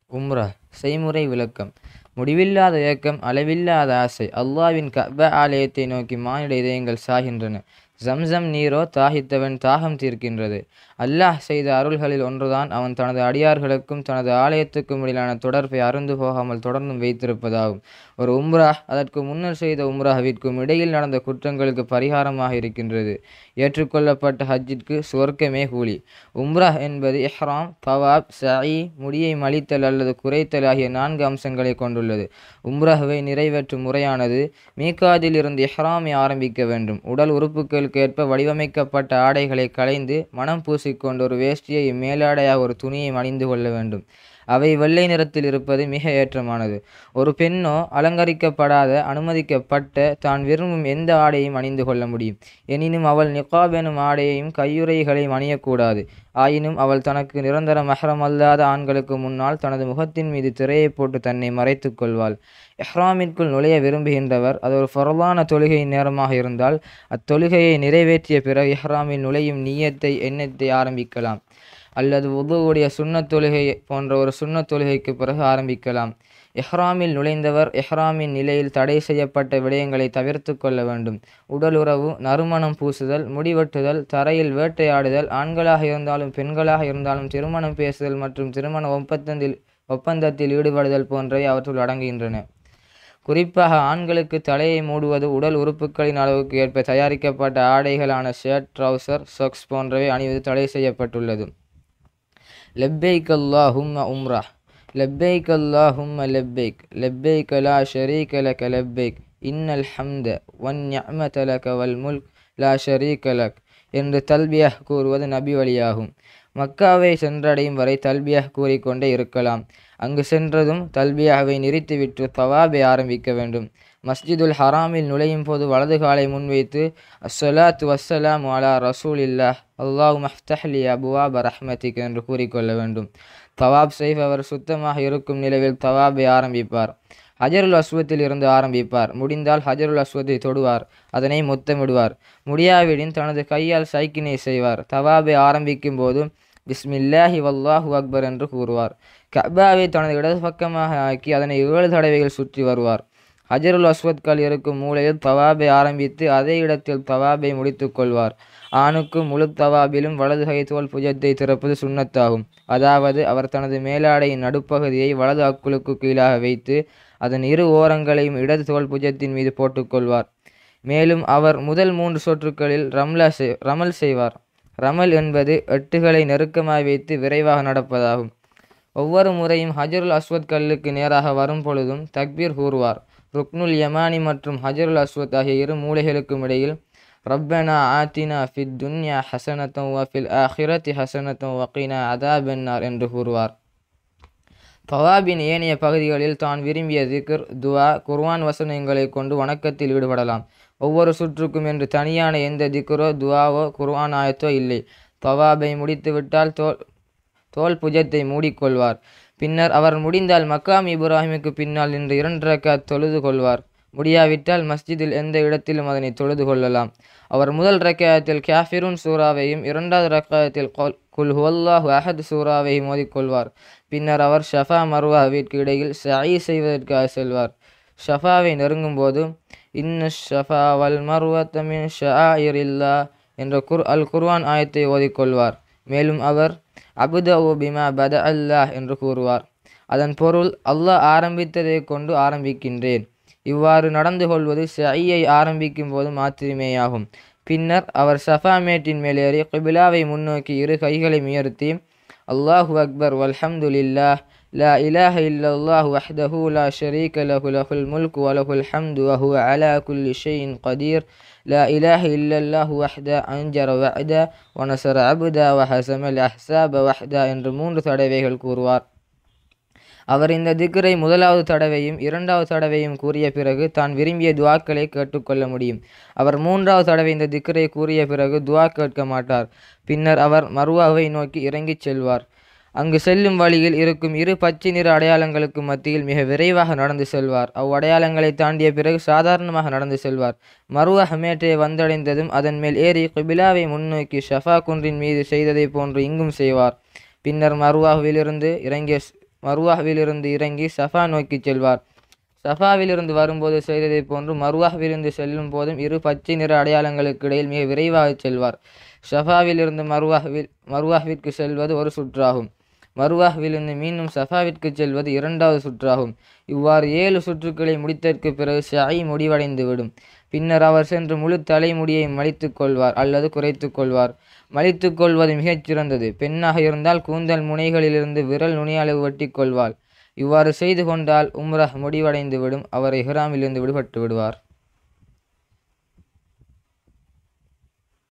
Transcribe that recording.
உம்ரா செய்முறை விளக்கம் முடிவில்லாத ஏக்கம் அளவில்லாத ஆசை அல்லாவின் கப ஆலயத்தை நோக்கி மானிட இதயங்கள் சாகின்றன ஜம்சம் நீரோ தாகித்தவன் தாகம் தீர்க்கின்றது அல்லாஹ் செய்த அருள்களில் ஒன்றுதான் அவன் தனது அடியார்களுக்கும் தனது ஆலயத்துக்கும் இடையிலான தொடர்பை அருந்து போகாமல் தொடர்ந்தும் வைத்திருப்பதாகும் ஒரு உம்ரா அதற்கு முன்னர் செய்த உம்ராவிற்கும் இடையில் நடந்த குற்றங்களுக்கு பரிகாரமாக இருக்கின்றது ஏற்றுக்கொள்ளப்பட்ட ஹஜ்ஜிற்கு சுவர்க்கமே கூலி உம்ரா என்பது இஹ்ராம் தவாப் சயி முடியை மலித்தல் அல்லது குறைத்தல் ஆகிய நான்கு அம்சங்களை கொண்டுள்ளது உம்ராவை நிறைவேற்றும் முறையானது மீகாதில் இருந்து இஹ்ராமை ஆரம்பிக்க வேண்டும் உடல் உறுப்புகளுக்கு ஏற்ப வடிவமைக்கப்பட்ட ஆடைகளை களைந்து மனம் பூசிக்கொண்டு ஒரு வேஷ்டியை மேலாடையாக ஒரு துணியை அணிந்து கொள்ள வேண்டும் அவை வெள்ளை நிறத்தில் இருப்பது மிக ஏற்றமானது ஒரு பெண்ணோ அலங்கரிக்கப்படாத அனுமதிக்கப்பட்ட தான் விரும்பும் எந்த ஆடையும் அணிந்து கொள்ள முடியும் எனினும் அவள் நிகாப் எனும் ஆடையையும் கையுறைகளையும் அணியக்கூடாது ஆயினும் அவள் தனக்கு நிரந்தர மஹரம் அல்லாத ஆண்களுக்கு முன்னால் தனது முகத்தின் மீது திரையை போட்டு தன்னை மறைத்து கொள்வாள் எஹ்ராமிற்குள் நுழைய விரும்புகின்றவர் அது ஒரு ஃபரலான தொழுகையின் நேரமாக இருந்தால் அத்தொழுகையை நிறைவேற்றிய பிறகு இஹ்ராமில் நுழையும் நீயத்தை எண்ணத்தை ஆரம்பிக்கலாம் அல்லது உதுவுடைய சுண்ணத் தொழுகை போன்ற ஒரு சுண்ணத் தொழுகைக்கு பிறகு ஆரம்பிக்கலாம் எஹ்ராமில் நுழைந்தவர் எஹ்ராமின் நிலையில் தடை செய்யப்பட்ட விடயங்களை தவிர்த்து கொள்ள வேண்டும் உடலுறவு நறுமணம் பூசுதல் முடிவெட்டுதல் தரையில் வேட்டையாடுதல் ஆண்களாக இருந்தாலும் பெண்களாக இருந்தாலும் திருமணம் பேசுதல் மற்றும் திருமண ஒப்பந்தத்தில் ஒப்பந்தத்தில் ஈடுபடுதல் போன்றவை அவற்றுள் அடங்குகின்றன குறிப்பாக ஆண்களுக்கு தலையை மூடுவது உடல் உறுப்புகளின் அளவுக்கு ஏற்ப தயாரிக்கப்பட்ட ஆடைகளான ஷர்ட் ட்ரௌசர் சொக்ஸ் போன்றவை அணிவது தடை செய்யப்பட்டுள்ளது லெப்பைக் அல்லாஹும்ம உம்ரா லெப்பைக் அல்லாஹும்ம லெப்பைக் லெப்பைக் லா ஷரீக லக லெப்பைக் இன்னல் ஹம்த வன் நிஅமத லக வல் முல்க் லா ஷரீக லக் என்று தல்பியாக கூறுவது நபி வழியாகும் மக்காவை சென்றடையும் வரை தல்பியாக கூறிக்கொண்டே இருக்கலாம் அங்கு சென்றதும் தல்பியாவை நிறுத்திவிட்டு தவாபை ஆரம்பிக்க வேண்டும் மஸ்ஜிதுல் ஹராமில் நுழையும் போது வலது காலை முன்வைத்து அஸ்ஸலாத்து வஸ்ஸலாம் அலா ரசூலில்லாஹ் அல்லாஹு மஃப்தஹ்லி அபுவாப ரஹ்மதிக் என்று கூறிக்கொள்ள வேண்டும் தவாப் செய்பவர் சுத்தமாக இருக்கும் நிலையில் தவாபை ஆரம்பிப்பார் ஹஜருல் அஸ்வத்தில் இருந்து ஆரம்பிப்பார் முடிந்தால் ஹஜருல் அஸ்வத்தை தொடுவார் அதனை முத்தமிடுவார் முடியாவிடின் தனது கையால் சைக்கினை செய்வார் தவாபை ஆரம்பிக்கும் போது பிஸ்மில்லாஹி வல்லாஹு அக்பர் என்று கூறுவார் கபாவை தனது இடது பக்கமாக ஆக்கி அதனை ஏழு தடவைகள் சுற்றி வருவார் ஹஜருல் அஸ்வத்கள் இருக்கும் மூலையில் தவாபை ஆரம்பித்து அதே இடத்தில் தவாபை முடித்து கொள்வார் ஆணுக்கு முழு தவாபிலும் வலது கை தோல் புஜத்தை திறப்பது சுண்ணத்தாகும் அதாவது அவர் தனது மேலாடையின் நடுப்பகுதியை வலது அக்குளுக்கு கீழாக வைத்து அதன் இரு ஓரங்களையும் இடது தோல் புஜத்தின் மீது போட்டுக்கொள்வார் மேலும் அவர் முதல் மூன்று சொற்றுக்களில் ரம்லா செய் ரமல் செய்வார் ரமல் என்பது எட்டுகளை நெருக்கமாக வைத்து விரைவாக நடப்பதாகும் ஒவ்வொரு முறையும் ஹஜருல் அஸ்வத் கல்லுக்கு நேராக வரும் பொழுதும் தக்பீர் கூறுவார் ருக்னுல் யமானி மற்றும் ஹஜருல் அஸ்வத் ஆகிய இரு மூலைகளுக்கும் இடையில் ரப்பனா ஆத்தினா ஃபித் துன்யா ஹசனத்தம் வஃபில் ஆஹிரத்தி ஹசனத்தம் வக்கீனா அதாபென்னார் என்று கூறுவார் தவாபின் ஏனைய பகுதிகளில் தான் விரும்பிய திக்ர் துவா குர்வான் வசனங்களை கொண்டு வணக்கத்தில் ஈடுபடலாம் ஒவ்வொரு சுற்றுக்கும் என்று தனியான எந்த திக்ரோ துவாவோ குர்ஆன் ஆயத்தோ இல்லை தவாபை முடித்துவிட்டால் தோல் தோல் புஜத்தை மூடிக்கொள்வார் பின்னர் அவர் முடிந்தால் மக்காம் இப்ராஹிமுக்கு பின்னால் நின்று இரண்டு ரக்காத் தொழுது கொள்வார் முடியாவிட்டால் மஸ்ஜிதில் எந்த இடத்திலும் அதனை தொழுது கொள்ளலாம் அவர் முதல் ரக்காயத்தில் கேஃபிருன் சூறாவையும் இரண்டாவது ரக்காயத்தில் குல் ஹுவல்லாஹு அஹத் சூறாவையும் மோதிக்கொள்வார் பின்னர் அவர் ஷஃபா மர்வாவிற்கு இடையில் சயி செய்வதற்காக செல்வார் ஷஃபாவை நெருங்கும் போது இன்ன ஷஃபா வல் மர்வத்தமின் ஷாயிரில்லா என்ற குர் அல் குர்வான் ஆயத்தை ஓதிக்கொள்வார் மேலும் அவர் அபுதவு பிமா பத அல்லாஹ் என்று கூறுவார் அதன் பொருள் அல்லாஹ் ஆரம்பித்ததை கொண்டு ஆரம்பிக்கின்றேன் இவ்வாறு நடந்து கொள்வது ஷையை ஆரம்பிக்கும் போது மாத்திரமேயாகும் பின்னர் அவர் சஃபா மேட்டின் மேலேறி கிபிலாவை முன்னோக்கி இரு கைகளை உயர்த்தி அல்லாஹு அக்பர் வல்ஹம்துலில்லாஹ் லா இலாஹ இல்லல்லாஹ் வஹ்தஹு லா ஷரீக லஹு லஹுல் முல்கு வலஹுல் ஹம்து வஹுவ அலா குல்லி ஷைஇன் கதீர் لا إله إلا الله وحده أنجر وعدا ونصر عبدا وحسم الأحساب وحدا என்று மூன்று தடவைகள் கூறுவார் அவர் இந்த திக்ரை முதலாவது தடவையும் இரண்டாவது தடவையும் கூறிய பிறகு தான் விரும்பிய துவாக்களை கேட்டுக்கொள்ள முடியும் அவர் மூன்றாவது தடவை இந்த திக்ரை கூறிய பிறகு துவா கேட்க மாட்டார் பின்னர் அவர் மருவாவை நோக்கி இறங்கிச் செல்வார் அங்கு செல்லும் வழியில் இருக்கும் இரு பச்சை நிற அடையாளங்களுக்கு மத்தியில் மிக விரைவாக நடந்து செல்வார் அவ் அடையாளங்களை தாண்டிய பிறகு சாதாரணமாக நடந்து செல்வார் மருவ ஹமேட்டை வந்தடைந்ததும் அதன் மேல் ஏறி கிபிலாவை முன்னோக்கி ஷஃபா குன்றின் மீது செய்ததை போன்று இங்கும் செய்வார் பின்னர் மருவாவிலிருந்து இறங்கிய மர்வாஹ்விலிருந்து இறங்கி சஃபா நோக்கி செல்வார் சஃபாவிலிருந்து வரும்போது செய்ததைப் போன்று மர்வாஹ்விலிருந்து செல்லும் போதும் இரு பச்சை நிற அடையாளங்களுக்கு இடையில் மிக விரைவாக செல்வார் ஷஃபாவிலிருந்து மர்வாஹ்வில் மர்வாஹ்விற்கு செல்வது ஒரு சுற்றாகும் மர்வாஹ்விலிருந்து மீண்டும் சஃபாவிற்கு செல்வது இரண்டாவது சுற்றாகும் இவ்வாறு ஏழு சுற்றுக்களை முடித்ததற்கு பிறகு ஷாயி முடிவடைந்துவிடும் பின்னர் அவர் சென்று முழு தலைமுடியை மலித்து கொள்வார் அல்லது குறைத்து கொள்வார் மலித்து கொள்வது மிகச் சிறந்தது பெண்ணாக இருந்தால் கூந்தல் முனைகளிலிருந்து விரல் நுனியளவு வெட்டி கொள்வாள் இவ்வாறு செய்து கொண்டால் உம்ரஹ் முடிவடைந்துவிடும் அவர் இஹ்ராமிலிருந்து விடுபட்டு விடுவார்